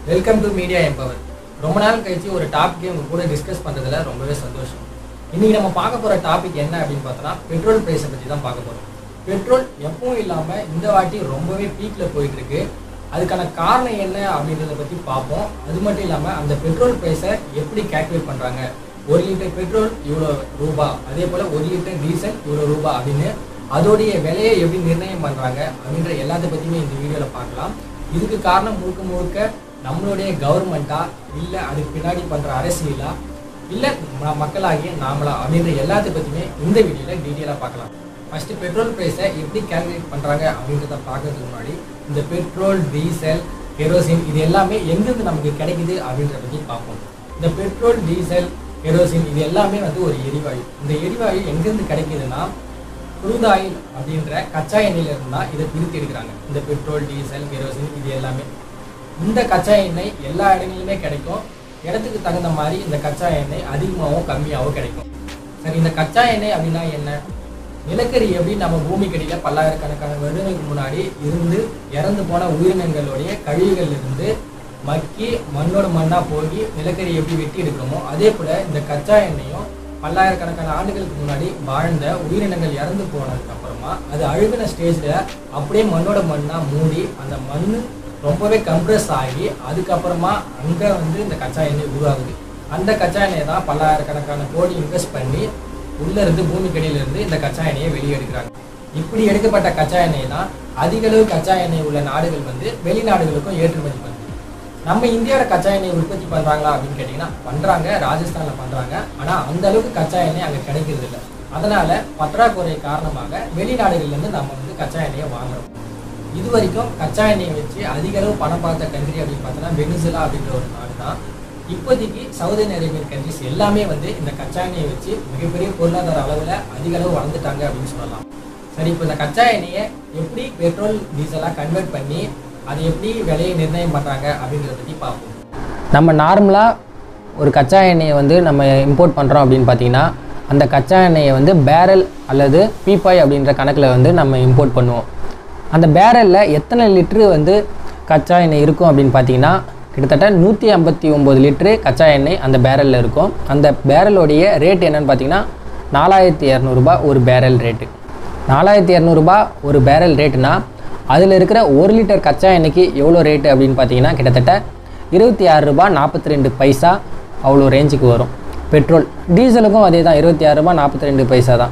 welcome to media empower ரொம்ப நாள் கழிச்சு ஒரு டாபிக்கை உங்க கூட டிஸ்கஸ் பண்றதுல ரொம்பவே சந்தோஷம் இன்னைக்கு நம்ம பார்க்க போற டாபிக் என்ன அப்படின்னு பார்த்தோம்னா பெட்ரோல் பிரைஸை பத்தி தான் பார்க்க போறோம் பெட்ரோல் எப்பவும் இல்லாம இந்த வாட்டி ரொம்பவே பீக்ல போயிட்டு இருக்கு அதுக்கான காரணம் என்ன அப்படின்றத பத்தி பார்ப்போம் அது மட்டும் இல்லாம அந்த பெட்ரோல் பிரைஸை எப்படி கால்குலேட் பண்றாங்க ஒரு லிட்டர் பெட்ரோல் இவ்வளோ ரூபா அதே போல ஒரு லிட்டர் டீசல் இவ்வளோ ரூபா அப்படின்னு அதோடைய விலையை எப்படி நிர்ணயம் பண்றாங்க அப்படின்ற எல்லாத்த பத்தியுமே இந்த வீடியோல பார்க்கலாம் இதுக்கு காரணம் முழுக்க முழுக்க நம்மளுடைய கவர்மெண்ட்டா இல்ல அதுக்கு பின்னாடி பண்ற அரசியலா இல்ல ம- மக்களாகிய நாமளா அப்படின்ற எல்லாத்த பத்தியுமே இந்த வீடியோல டீட்டெயிலா பார்க்கலாம் ஃபர்ஸ்ட் பெட்ரோல் பிரைஸை எப்படி கால்குலேட் பண்றாங்க அப்படின்றத பார்க்கறதுக்கு முன்னாடி இந்த பெட்ரோல் டீசல் கெரோசின் இது எல்லாமே எங்கிருந்து நமக்கு கிடைக்குது அப்படின்றத பத்தி பார்ப்போம் இந்த பெட்ரோல் டீசல் கெரோசின் இது எல்லாமே வந்து ஒரு எரிவாயு இந்த எரிவாயு எங்கிருந்து கிடைக்குதுன்னா crude oil அப்படின்ற கச்சா எண்ணெயில இருந்தா இதை பிரித்து எடுக்கிறாங்க இந்த பெட்ரோல் டீசல் கெரோசின் இது எல்லாமே இந்த கச்சா எண்ணெய் எல்லா இடங்களிலுமே கிடைக்கும் இடத்துக்கு தகுந்த மாதிரி இந்த கச்சா எண்ணெய் அதிகமாகவும் கம்மியாகவும் கிடைக்கும் சரி இந்த கச்சா எண்ணெய் அப்படின்னா என்ன நிலக்கரி எப்படி நம்ம பூமிக்கடியில பல்லாயிரக்கணக்கான வருடங்களுக்கு முன்னாடி இருந்து இறந்து போன உயிரினங்களுடைய கழிவுகள்ல இருந்து மக்கி மண்ணோட மண்ணா போய் நிலக்கரி எப்படி வெட்டி எடுக்கிறோமோ அதே போல இந்த கச்சா எண்ணெயும் பல்லாயிரக்கணக்கான ஆண்டுகளுக்கு முன்னாடி வாழ்ந்த உயிரினங்கள் இறந்து போனதுக்கு அப்புறமா அது அழுகின ஸ்டேஜ்ல அப்படியே மண்ணோட மண்ணா மூடி அந்த மண் ரொம்பவே கம்ப்ரஸ் ஆகி அதுக்கப்புறமா அங்க வந்து இந்த கச்சா எண்ணெய் உருவாகுது அந்த கச்சா எண்ணெய் தான் பல்லாயிரக்கணக்கான கோடி இன்வெஸ்ட் பண்ணி உள்ள இருந்து பூமிக்கடியில இருந்து இந்த கச்சா எண்ணெயை வெளியே எடுக்கிறாங்க இப்படி எடுக்கப்பட்ட கச்சா எண்ணெய் தான் அதிக அளவு கச்சா எண்ணெய் உள்ள நாடுகள் வந்து வெளிநாடுகளுக்கும் ஏற்றுமதி பண்ணுது நம்ம இந்தியாவில் கச்சா எண்ணெய் உற்பத்தி பண்றாங்களா அப்படின்னு கேட்டிங்கன்னா பண்றாங்க ராஜஸ்தான்ல பண்றாங்க ஆனா அந்த அளவுக்கு கச்சா எண்ணெய் அங்க கிடைக்கிறது இல்லை அதனால பற்றாக்குறை காரணமாக வெளிநாடுகள்ல இருந்து நம்ம வந்து கச்சா எண்ணெயை வாங்குறோம் இது வரைக்கும் கச்சா எண்ணெயை வச்சு அதிக அளவு பணம் பார்த்த கண்ட்ரி அப்படின்னு பார்த்தோன்னா வெனிசுலா அப்படின்ற ஒரு நாடு தான் இப்போதைக்கு சவுதி அரேபியன் கண்ட்ரிஸ் எல்லாமே வந்து இந்த கச்சா எண்ணெயை வச்சு மிகப்பெரிய பொருளாதார அளவில் அதிக அளவு வளர்ந்துட்டாங்க அப்படின்னு சொல்லலாம் சரி இப்போ இந்த கச்சா எண்ணெயை எப்படி பெட்ரோல் டீசலாக கன்வெர்ட் பண்ணி அதை எப்படி விலையை நிர்ணயம் பண்ணுறாங்க அப்படின்றத பற்றி பார்ப்போம் நம்ம நார்மலாக ஒரு கச்சா எண்ணெயை வந்து நம்ம இம்போர்ட் பண்ணுறோம் அப்படின்னு பார்த்தீங்கன்னா அந்த கச்சா எண்ணெயை வந்து பேரல் அல்லது பீப்பாய் அப்படின்ற கணக்கில் வந்து நம்ம இம்போர்ட் பண்ணுவோம் அந்த பேரலில் எத்தனை லிட்ரு வந்து கச்சா எண்ணெய் இருக்கும் அப்படின்னு பார்த்தீங்கன்னா கிட்டத்தட்ட நூற்றி ஐம்பத்தி ஒம்பது லிட்ரு கச்சா எண்ணெய் அந்த பேரலில் இருக்கும் அந்த பேரலோடைய ரேட் என்னன்னு பார்த்தீங்கன்னா நாலாயிரத்தி இரநூறுபா ஒரு பேரல் ரேட்டு நாலாயிரத்தி இரநூறுபா ஒரு பேரல் ரேட்டுனா அதில் இருக்கிற ஒரு லிட்டர் கச்சா எண்ணெய்க்கு எவ்வளோ ரேட்டு அப்படின்னு பார்த்தீங்கன்னா கிட்டத்தட்ட இருபத்தி ஆறு ரூபா நாற்பத்தி ரெண்டு பைசா அவ்வளோ ரேஞ்சுக்கு வரும் பெட்ரோல் டீசலுக்கும் அதே தான் இருபத்தி ஆறு ரூபா நாற்பத்தி ரெண்டு பைசா தான்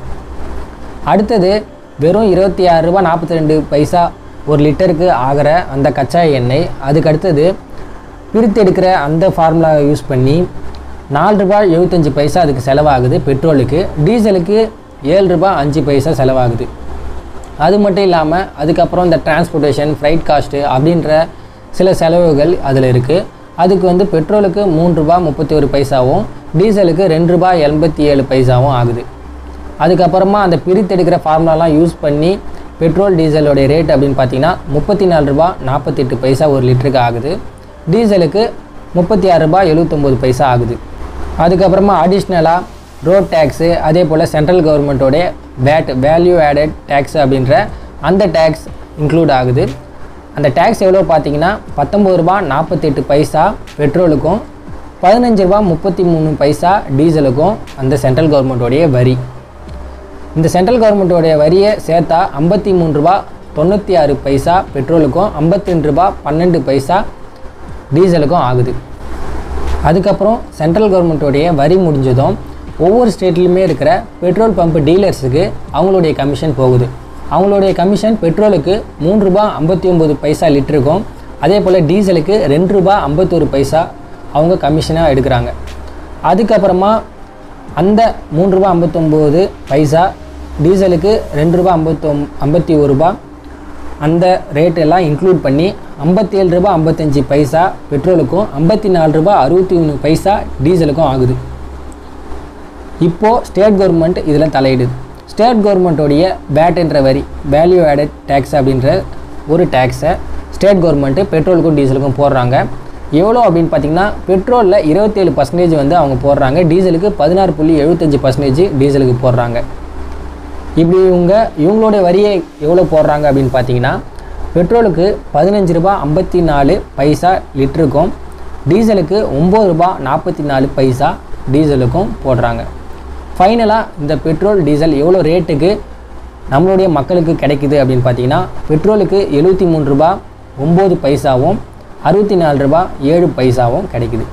அடுத்தது வெறும் இருபத்தி ஆறு ரூபா நாற்பத்தி ரெண்டு பைசா ஒரு லிட்டருக்கு ஆகிற அந்த கச்சா எண்ணெய் அதுக்கு அடுத்தது பிரித்து எடுக்கிற அந்த ஃபார்முலா யூஸ் பண்ணி நாலு ரூபாய் எழுபத்தஞ்சி பைசா அதுக்கு செலவாகுது பெட்ரோலுக்கு டீசலுக்கு ஏழு ரூபாய் அஞ்சு பைசா செலவாகுது அது மட்டும் இல்லாமல் அதுக்கப்புறம் இந்த டிரான்ஸ்போர்ட்டேஷன் ஃப்ரைட் காஸ்ட்டு அப்படின்ற சில செலவுகள் அதில் இருக்குது அதுக்கு வந்து பெட்ரோலுக்கு மூணு ரூபா முப்பத்தி ஒரு பைசாவும் டீசலுக்கு ரெண்டு ரூபாய் எண்பத்தி ஏழு பைசாவும் ஆகுது அதுக்கப்புறமா அந்த பிரித்தெடுக்கிற ஃபார்முலாலாம் யூஸ் பண்ணி பெட்ரோல் டீசலோடைய ரேட் அப்படின்னு பார்த்தீங்கன்னா முப்பத்தி நாலு ரூபா நாற்பத்தெட்டு பைசா ஒரு லிட்டருக்கு ஆகுது டீசலுக்கு முப்பத்தி ஆறு ரூபாய் எழுபத்தொம்போது பைசா ஆகுது அதுக்கப்புறமா அடிஷ்னலாக ரோட் டேக்ஸு அதே போல் சென்ட்ரல் கவர்மெண்ட்டோடைய வேட் வேல்யூ ஆடட் டேக்ஸ் அப்படின்ற அந்த டேக்ஸ் இன்க்ளூட் ஆகுது அந்த டேக்ஸ் எவ்வளோ பார்த்தீங்கன்னா பத்தொம்பது ரூபா நாற்பத்தெட்டு பைசா பெட்ரோலுக்கும் பதினஞ்சு ரூபா முப்பத்தி மூணு பைசா டீசலுக்கும் அந்த சென்ட்ரல் கவர்மெண்ட்டோடைய வரி இந்த சென்ட்ரல் கவர்மெண்ட்டோடைய வரியை சேர்த்தா ஐம்பத்தி மூணு ரூபா தொண்ணூற்றி ஆறு பைசா பெட்ரோலுக்கும் ஐம்பத்தி ரெண்டு ரூபா பன்னெண்டு பைசா டீசலுக்கும் ஆகுது அதுக்கப்புறம் சென்ட்ரல் கவர்மெண்ட்டோடைய வரி முடிஞ்சதும் ஒவ்வொரு ஸ்டேட்லையுமே இருக்கிற பெட்ரோல் பம்ப் டீலர்ஸுக்கு அவங்களுடைய கமிஷன் போகுது அவங்களுடைய கமிஷன் பெட்ரோலுக்கு மூணு ரூபா ஐம்பத்தி ஒம்பது பைசா லிட்டருக்கும் அதே போல் டீசலுக்கு ரெண்டு ரூபா ஐம்பத்தொரு பைசா அவங்க கமிஷனாக எடுக்கிறாங்க அதுக்கப்புறமா அந்த மூணு ரூபா ஐம்பத்தொம்போது பைசா டீசலுக்கு ரெண்டு ரூபா ஐம்பத்தொம் ஐம்பத்தி ஒரு ரூபா அந்த ரேட் எல்லாம் இன்க்ளூட் பண்ணி ஐம்பத்தி ஏழு ரூபா ஐம்பத்தஞ்சு பைசா பெட்ரோலுக்கும் ஐம்பத்தி நாலு ரூபா அறுபத்தி மூணு பைசா டீசலுக்கும் ஆகுது இப்போது ஸ்டேட் கவர்மெண்ட் இதில் தலையிடுது ஸ்டேட் கவர்மெண்ட்டோடைய வேட் என்ற வரி வேல்யூ ஆடட் டேக்ஸ் அப்படின்ற ஒரு டேக்ஸை ஸ்டேட் கவர்மெண்ட்டு பெட்ரோலுக்கும் டீசலுக்கும் போடுறாங்க எவ்வளோ அப்படின்னு பார்த்தீங்கன்னா பெட்ரோலில் இருபத்தேழு பர்சன்டேஜ் வந்து அவங்க போடுறாங்க டீசலுக்கு பதினாறு புள்ளி எழுபத்தஞ்சு பர்சன்டேஜ் டீசலுக்கு போடுறாங்க இப்படி இவங்க இவங்களுடைய வரியை எவ்வளோ போடுறாங்க அப்படின்னு பார்த்தீங்கன்னா பெட்ரோலுக்கு பதினஞ்சு ரூபாய் ஐம்பத்தி நாலு பைசா லிட்டருக்கும் டீசலுக்கு ஒம்பது ரூபா நாற்பத்தி நாலு பைசா டீசலுக்கும் போடுறாங்க ஃபைனலாக இந்த பெட்ரோல் டீசல் எவ்வளோ ரேட்டுக்கு நம்மளுடைய மக்களுக்கு கிடைக்குது அப்படின்னு பார்த்தீங்கன்னா பெட்ரோலுக்கு எழுபத்தி மூணு ரூபா ஒம்பது பைசாவும் அறுபத்தி நாலு ரூபா ஏழு பைசாவும் கிடைக்குது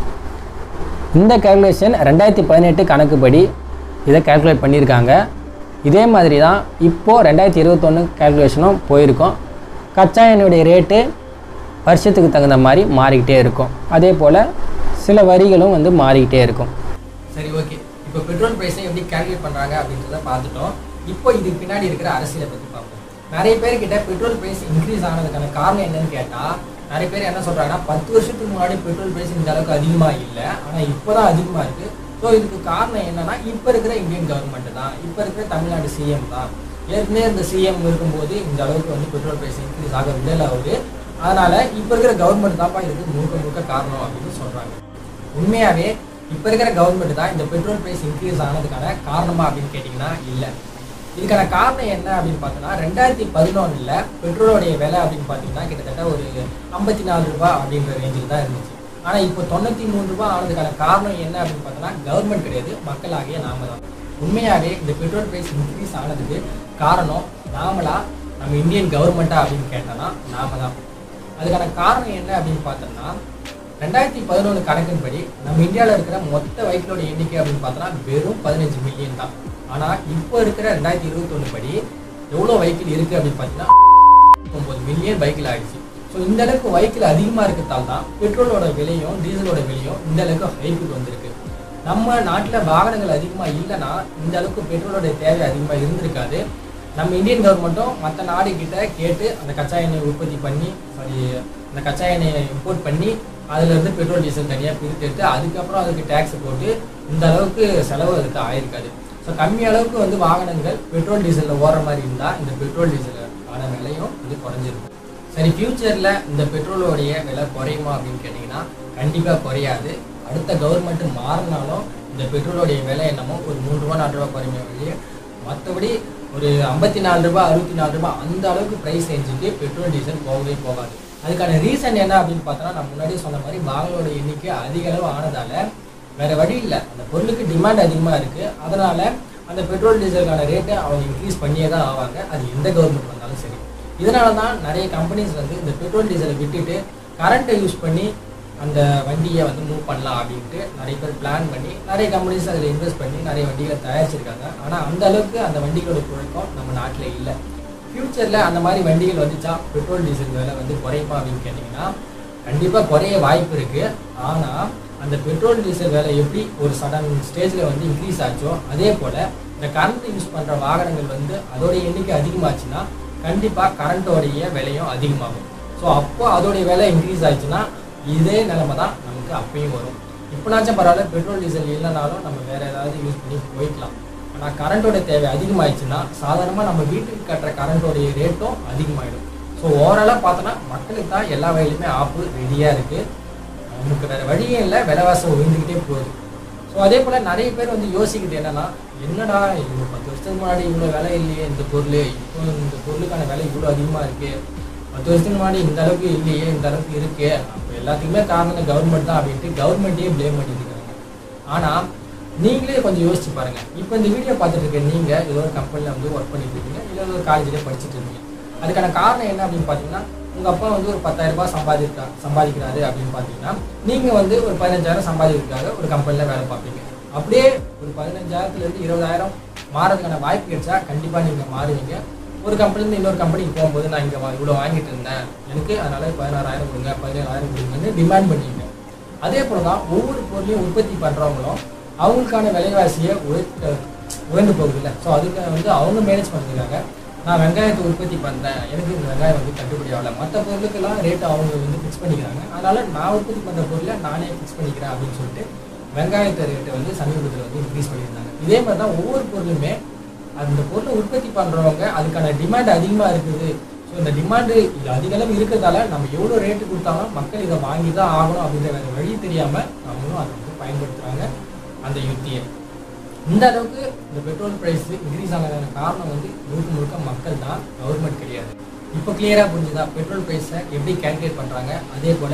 இந்த கேல்குலேஷன் ரெண்டாயிரத்தி பதினெட்டு கணக்குப்படி இதை கேல்குலேட் பண்ணியிருக்காங்க இதே மாதிரி தான் இப்போது ரெண்டாயிரத்தி இருபத்தொன்று கேல்குலேஷனும் போயிருக்கோம் கச்சா எண்ணெயுடைய ரேட்டு வருஷத்துக்கு தகுந்த மாதிரி மாறிக்கிட்டே இருக்கும் அதே போல் சில வரிகளும் வந்து மாறிக்கிட்டே இருக்கும் சரி ஓகே இப்போ பெட்ரோல் ப்ரைஸை எப்படி கால்குலேட் பண்ணுறாங்க அப்படின்றத பார்த்துட்டோம் இப்போ இதுக்கு பின்னாடி இருக்கிற அரசியலை பற்றி பார்ப்போம் நிறைய பேர்கிட்ட பெட்ரோல் ப்ரைஸ் இன்க்ரீஸ் ஆனதுக்கான காரணம் என்னன்னு கேட்டால் நிறைய பேர் என்ன சொல்கிறாங்கன்னா பத்து வருஷத்துக்கு முன்னாடி பெட்ரோல் ப்ரைஸ் இந்த அளவுக்கு அதிகமாக இல்லை ஆனால் இப்போ தான் அதிகமாக இருக்குது ஸோ இதுக்கு காரணம் என்னன்னா இப்போ இருக்கிற இந்தியன் கவர்மெண்ட் தான் இப்போ இருக்கிற தமிழ்நாடு சிஎம் தான் ஏற்கனவே இந்த சிஎம் இருக்கும்போது இந்த அளவுக்கு வந்து பெட்ரோல் ப்ரைஸ் இன்க்ரீஸ் ஆக விடல அவரு அதனால இப்போ இருக்கிற கவர்மெண்ட் தான்ப்பா இதுக்கு முழுக்க முழுக்க காரணம் அப்படின்னு சொல்கிறாங்க உண்மையாவே இப்போ இருக்கிற கவர்மெண்ட் தான் இந்த பெட்ரோல் பிரைஸ் இன்க்ரீஸ் ஆனதுக்கான காரணமா அப்படின்னு கேட்டிங்கன்னா இல்லை இதுக்கான காரணம் என்ன அப்படின்னு பார்த்தோன்னா ரெண்டாயிரத்தி பதினொன்றில் பெட்ரோலோடைய விலை அப்படின்னு பார்த்தீங்கன்னா கிட்டத்தட்ட ஒரு ஐம்பத்தி நாலு ரூபாய் அப்படின்ற ரேஞ்சில் தான் இருந்துச்சு ஆனால் இப்போ தொண்ணூற்றி மூணு ரூபாய் ஆனதுக்கான காரணம் என்ன அப்படின்னு பார்த்தோன்னா கவர்மெண்ட் கிடையாது மக்களாகிய நாம தான் உண்மையாகவே இந்த பெட்ரோல் பிரைஸ் இன்க்ரீஸ் ஆனதுக்கு காரணம் நாமளா நம்ம இந்தியன் கவர்மெண்ட்டா அப்படின்னு கேட்டோன்னா நாம தான் அதுக்கான காரணம் என்ன அப்படின்னு பார்த்தோம்னா ரெண்டாயிரத்தி பதினொன்று கணக்கின்படி நம்ம இந்தியாவில் இருக்கிற மொத்த வெஹிக்கிளோட எண்ணிக்கை அப்படின்னு பார்த்தோம்னா வெறும் பதினஞ்சு மில்லியன் தான் ஆனால் இப்போ இருக்கிற ரெண்டாயிரத்தி இருபத்தொன்று படி எவ்வளோ வெஹிக்கிள் இருக்குது அப்படின்னு பார்த்தீங்கன்னா ஒம்பது மில்லியன் வெஹிக்கிள் ஆயிடுச்சு ஸோ இந்த அளவுக்கு வெஹிக்கிள் அதிகமாக இருக்கிறதால தான் பெட்ரோலோட விலையும் டீசலோட விலையும் இந்த அளவுக்கு ஹைப்புக்கு வந்திருக்கு நம்ம நாட்டில் வாகனங்கள் அதிகமாக இல்லைன்னா இந்த அளவுக்கு பெட்ரோலோட தேவை அதிகமாக இருந்திருக்காது நம்ம இந்தியன் கவர்மெண்ட்டும் மற்ற நாடு கிட்ட கேட்டு அந்த கச்சா எண்ணெயை உற்பத்தி பண்ணி சாரி அந்த கச்சா எண்ணெயை இம்போர்ட் பண்ணி அதுல இருந்து பெட்ரோல் டீசல் தனியாக பிரித்து எடுத்து அதுக்கப்புறம் அதுக்கு டேக்ஸ் போட்டு இந்த அளவுக்கு செலவு அதுக்கு ஆயிருக்காது ஸோ கம்மி அளவுக்கு வந்து வாகனங்கள் பெட்ரோல் டீசலில் ஓடுற மாதிரி இருந்தால் இந்த பெட்ரோல் டீசலுக்கான விலையும் இது குறைஞ்சிருக்கும் சரி ஃபியூச்சரில் இந்த பெட்ரோலோடைய விலை குறையுமா அப்படின்னு கேட்டிங்கன்னா கண்டிப்பாக குறையாது அடுத்த கவர்மெண்ட் மாறினாலும் இந்த பெட்ரோலோடைய விலை என்னமோ ஒரு மூணு ரூபா நாலு ரூபா குறையுமே வெளியே மற்றபடி ஒரு ஐம்பத்தி நாலு ரூபாய் அறுபத்தி நாலு ரூபாய் அந்த அளவுக்கு ப்ரைஸ் ரேஞ்சுக்கு பெட்ரோல் டீசல் போகவே போகாது அதுக்கான ரீசன் என்ன அப்படின்னு பார்த்தோன்னா நான் முன்னாடியே சொன்ன மாதிரி வாகனோட எண்ணிக்கை அதிக அளவு ஆனதால வேற வழி இல்லை அந்த பொருளுக்கு டிமாண்ட் அதிகமாக இருக்கு அதனால அந்த பெட்ரோல் டீசலுக்கான ரேட்டை அவங்க இன்க்ரீஸ் பண்ணியே தான் ஆவாங்க அது எந்த கவர்மெண்ட் வந்தாலும் சரி இதனால தான் நிறைய கம்பெனிஸ் வந்து இந்த பெட்ரோல் டீசலை விட்டுட்டு கரண்ட்டை யூஸ் பண்ணி அந்த வண்டியை வந்து மூவ் பண்ணலாம் அப்படின்ட்டு நிறைய பேர் பிளான் பண்ணி நிறைய கம்பெனிஸ் அதில் இன்வெஸ்ட் பண்ணி நிறைய வண்டிகளை தயாரிச்சிருக்காங்க ஆனால் அந்த அளவுக்கு அந்த வண்டிகளோட புழக்கம் நம்ம நாட்டில் இல்லை ஃப்யூச்சரில் அந்த மாதிரி வண்டிகள் வந்துச்சா பெட்ரோல் டீசல் விலை வந்து குறையுமா அப்படின்னு கேட்டிங்கன்னா கண்டிப்பாக குறைய வாய்ப்பு இருக்குது ஆனால் அந்த பெட்ரோல் டீசல் விலை எப்படி ஒரு சடன் ஸ்டேஜில் வந்து இன்க்ரீஸ் ஆச்சோ அதே போல் இந்த கரண்ட் யூஸ் பண்ணுற வாகனங்கள் வந்து அதோட எண்ணிக்கை அதிகமாச்சுன்னா கண்டிப்பாக கரண்ட்டோடைய விலையும் அதிகமாகும் ஸோ அப்போ அதோடைய விலை இன்க்ரீஸ் ஆயிடுச்சுன்னா இதே நிலைமை தான் நமக்கு அப்பயும் வரும் இப்போனாச்சும் பரவாயில்ல பெட்ரோல் டீசல் இல்லைனாலும் நம்ம வேற ஏதாவது யூஸ் பண்ணி போய்க்கலாம் ஆனால் கரண்ட்டோட தேவை அதிகமாயிடுச்சுன்னா சாதாரணமாக நம்ம வீட்டுக்கு கட்டுற கரண்ட்டோடைய ரேட்டும் அதிகமாயிடும் ஸோ ஓவராலாக பார்த்தோன்னா மக்களுக்கு தான் எல்லா வகையிலுமே ஆப்பு ரெடியாக இருக்குது நமக்கு வேற வழியே இல்லை விலைவாசம் உயர்ந்துக்கிட்டே போகுது ஸோ அதே போல் நிறைய பேர் வந்து யோசிக்கிறது என்னன்னா என்னடா இது பத்து வருஷத்துக்கு முன்னாடி இவ்வளோ விலை இல்லையே இந்த பொருள் இப்போ இந்த பொருளுக்கான விலை இவ்வளோ அதிகமாக இருக்கு பத்து வருஷத்துக்கு முன்னாடி இந்த அளவுக்கு இல்லையே இந்த அளவுக்கு இருக்கு அப்போ எல்லாத்துக்குமே காரணம் இந்த கவர்மெண்ட் தான் அப்படின்ட்டு கவர்மெண்ட்டே ப்ளேம் பண்ணிட்டு இருக்காங்க ஆனால் நீங்களே கொஞ்சம் யோசிச்சு பாருங்க இப்போ இந்த வீடியோ பார்த்துட்டு இருக்க நீங்க ஏதோ ஒரு கம்பெனியில் வந்து ஒர்க் பண்ணிட்டு இருக்கீங்க இல்லை ஏதோ ஒரு காலேஜ்லேயே படிச்சுட்டு இருக்கீங்க அதுக்கான காரணம் என்ன அப்படின்னு பார்த்தீங்கன்னா உங்க அப்பா வந்து ஒரு பத்தாயிரம் ரூபாய் சம்பாதிக்கா சம்பாதிக்கிறாரு அப்படின்னு பார்த்தீங்கன்னா நீங்க வந்து ஒரு பதினஞ்சாயிரம் சம்பாதிக்கிறதுக்காக ஒரு கம்பெனியில் வேலை பார்ப்பீங்க அப்படியே ஒரு பதினஞ்சாயிரத்துல இருந்து இருபதாயிரம் மாறதுக்கான வாய்ப்பு கிடைச்சா கண்டிப்பா நீங்க மாறுவீங்க ஒரு கம்பெனிலேருந்து இன்னொரு கம்பெனிக்கு போகும்போது நான் இங்கே இவ்வளோ வாங்கிட்டு இருந்தேன் எனக்கு அதனால பதினாறாயிரம் கொடுங்க பதினேழாயிரம் கொடுங்கன்னு டிமாண்ட் பண்ணுவீங்க அதே போல தான் ஒவ்வொரு பொருளையும் உற்பத்தி பண்றவங்களும் அவங்களுக்கான விலைவாசியை உயர்த்த உயர்ந்து போகுது இல்லை ஸோ அதுக்கு வந்து அவங்க மேனேஜ் பண்ணிருக்காங்க நான் வெங்காயத்தை உற்பத்தி பண்ணுறேன் எனக்கு இந்த வெங்காயம் வந்து கட்டுப்படி ஆகல மற்ற பொருளுக்கெல்லாம் ரேட் அவங்க வந்து ஃபிக்ஸ் பண்ணிக்கிறாங்க அதனால நான் உற்பத்தி பண்ணுற பொருளை நானே ஃபிக்ஸ் பண்ணிக்கிறேன் அப்படின்னு சொல்லிட்டு வெங்காயத்தை ரேட்டை வந்து சமீபத்தில் வந்து இன்க்ரீஸ் பண்ணியிருந்தாங்க இதே மாதிரி தான் ஒவ்வொரு பொருளுமே அந்த பொருளை உற்பத்தி பண்ணுறவங்க அதுக்கான டிமாண்ட் அதிகமாக இருக்குது ஸோ இந்த டிமாண்டு இது அதிக அளவு இருக்கிறதால நம்ம எவ்வளோ ரேட்டு கொடுத்தாலும் மக்கள் இதை வாங்கி தான் ஆகணும் அப்படின்ற வேறு வழி தெரியாமல் நம்மளும் அதை வந்து பயன்படுத்துகிறாங்க அந்த யுத்தியை இந்த அளவுக்கு இந்த பெட்ரோல் ப்ரைஸ் இன்க்ரீஸ் ஆனதான காரணம் வந்து முழுக்க முழுக்க மக்கள் தான் கவர்மெண்ட் கிடையாது இப்போ கிளியராக புரிஞ்சுதா பெட்ரோல் ப்ரைஸை எப்படி கேல்குலேட் பண்ணுறாங்க அதே போல்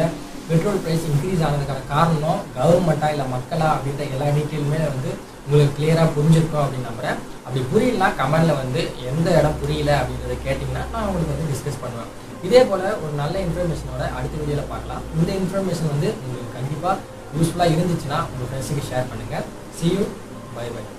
பெட்ரோல் ப்ரைஸ் இன்க்ரீஸ் ஆனதுக்கான காரணம் கவர்மெண்ட்டா இல்லை மக்களா அப்படின்ற எல்லா டீட்டெயிலுமே வந்து உங்களுக்கு கிளியராக புரிஞ்சிருக்கும் அப்படின்னு நம்புறேன் அப்படி புரியலனா கமெண்ட்ல வந்து எந்த இடம் புரியல அப்படின்றத கேட்டிங்கன்னா நான் உங்களுக்கு வந்து டிஸ்கஸ் பண்ணுவேன் இதே போல் ஒரு நல்ல இன்ஃபர்மேஷனோட அடுத்த வீடியோவில் பார்க்கலாம் இந்த இன்ஃபர்மேஷன் வந்து உங்களுக்கு கண்டிப்பாக யூஸ்ஃபுல்லாக இருந்துச்சுன்னா உங்கள் ஃப்ரெண்ட்ஸுக்கு ஷேர் பண்ணுங்கள் see you பை பை